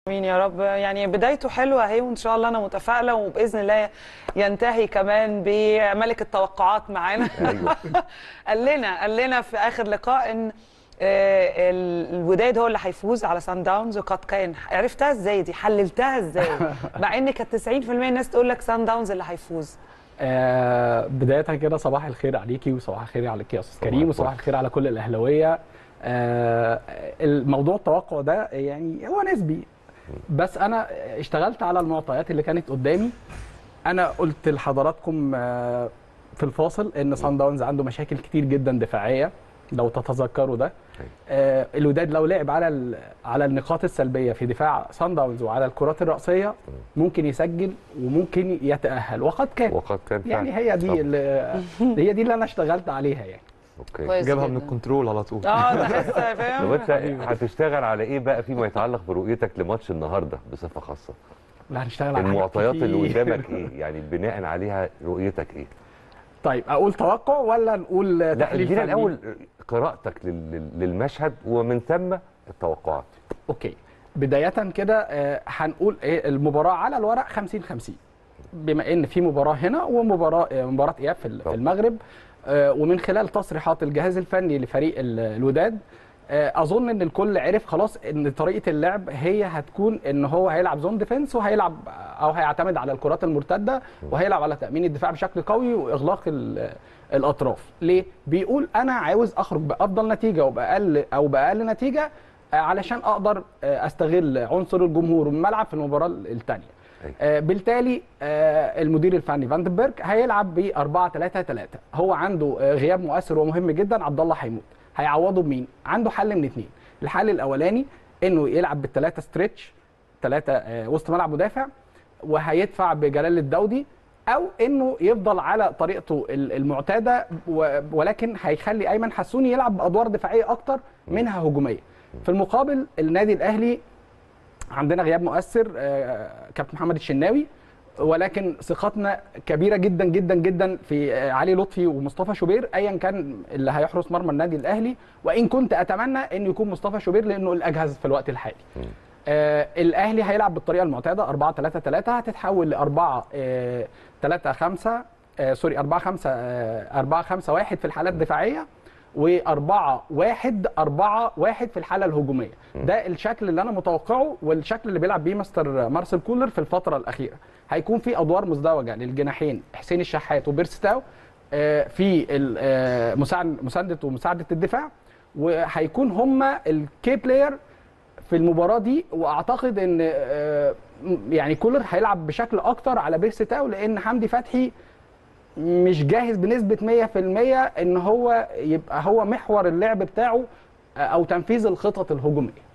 امين يا رب يعني بدايته حلوه اهي وان شاء الله انا متفائله وباذن الله ينتهي كمان بملك التوقعات معانا ايوه قال لنا قال لنا في اخر لقاء ان آه، ال- الوداد هو اللي هيفوز على سان داونز وقد كان عرفتها ازاي دي حللتها ازاي مع ان كانت 90% الناس تقول لك سان داونز اللي هيفوز آه بداية كده صباح الخير عليكي وصباح الخير عليك يا استاذ صباح كريم الفل. وصباح الخير على كل الاهلاويه آه الموضوع التوقع ده يعني هو نسبي بس انا اشتغلت على المعطيات اللي كانت قدامي انا قلت لحضراتكم آه في الفاصل ان سان داونز عنده مشاكل كتير جدا دفاعيه لو تتذكروا ده آه الوداد لو لعب على ال- على النقاط السلبيه في دفاع سان داونز وعلى الكرات الرأسيه ممكن يسجل وممكن يتأهل وقد كان وقد كان فعلا يعني هي دي طب. اللي هي دي اللي انا اشتغلت عليها يعني اوكي كويس جابها جداً. من الكنترول على طول اه ده لسه طب فاهم انت هتشتغل على ايه بقى فيما يتعلق برؤيتك لماتش النهارده بصفه خاصه لا هنشتغل على حاجات المعطيات اللي كتير. قدامك ايه يعني بناء عليها رؤيتك ايه طيب اقول توقع ولا نقول لا تحليل ادينا فني؟ الاول قراءتك لل- لل- للمشهد ومن ثم التوقعات اوكي بدايه كده آه، هنقول ايه المباراه على الورق 50 50 بما ان في مباراه هنا ومباراه آه، مباراه اياب في ال- في طبعا. المغرب آه، ومن خلال تصريحات الجهاز الفني لفريق ال- الوداد آه، اظن ان الكل عرف خلاص ان طريقه اللعب هي هتكون ان هو هيلعب زون ديفense وهيلعب او هيعتمد على الكرات المرتده وهيلعب على تامين الدفاع بشكل قوي واغلاق ال- الاطراف ليه بيقول انا عاوز اخرج بافضل نتيجه وباقل او باقل نتيجه آه، علشان اقدر آه، استغل عنصر الجمهور والملعب في المباراه الثانيه أيوة. آه، بالتالي آه، المدير الفني فاندنبرج هيلعب ب 4 3 3 هو عنده آه، غياب مؤثر ومهم جدا عبد الله حيمود هيعوضه بمين عنده حل من اثنين الحل الاولاني انه يلعب بالثلاثه ستريتش ثلاثه وسط ملعب مدافع وهيدفع بجلال الدودي او انه يفضل على طريقته ال- المعتاده و- ولكن هيخلي ايمن حسوني يلعب بادوار دفاعيه اكتر منها هجوميه في المقابل النادي الاهلي عندنا غياب مؤثر آه، كابتن محمد الشناوي ولكن ثقتنا كبيره جدا جدا جدا في آه، علي لطفي ومصطفى شوبير ايا كان اللي هيحرس مرمى النادي الاهلي وان كنت اتمنى ان يكون مصطفى شوبير لانه الاجهز في الوقت الحالي آه الاهلي هيلعب بالطريقه المعتاده 4 3 3 هتتحول ل 4 آه 3 5 آه سوري 4 5 آه 4 5 1 في الحالات الدفاعيه و4 1 4 1 في الحاله الهجوميه ده الشكل اللي انا متوقعه والشكل اللي بيلعب بيه مستر مارسيل كولر في الفتره الاخيره هيكون في ادوار مزدوجه للجناحين حسين الشحات وبيرستاو آه، في ال- آه، مساعد مسانده ومساعده الدفاع وهيكون هم الكي بلاير في المباراه دي واعتقد ان آه، يعني كولر هيلعب بشكل اكتر على بيرس تاو لان حمدي فتحي مش جاهز بنسبه 100% ان هو يبقى هو محور اللعب بتاعه آه، او تنفيذ الخطط الهجوميه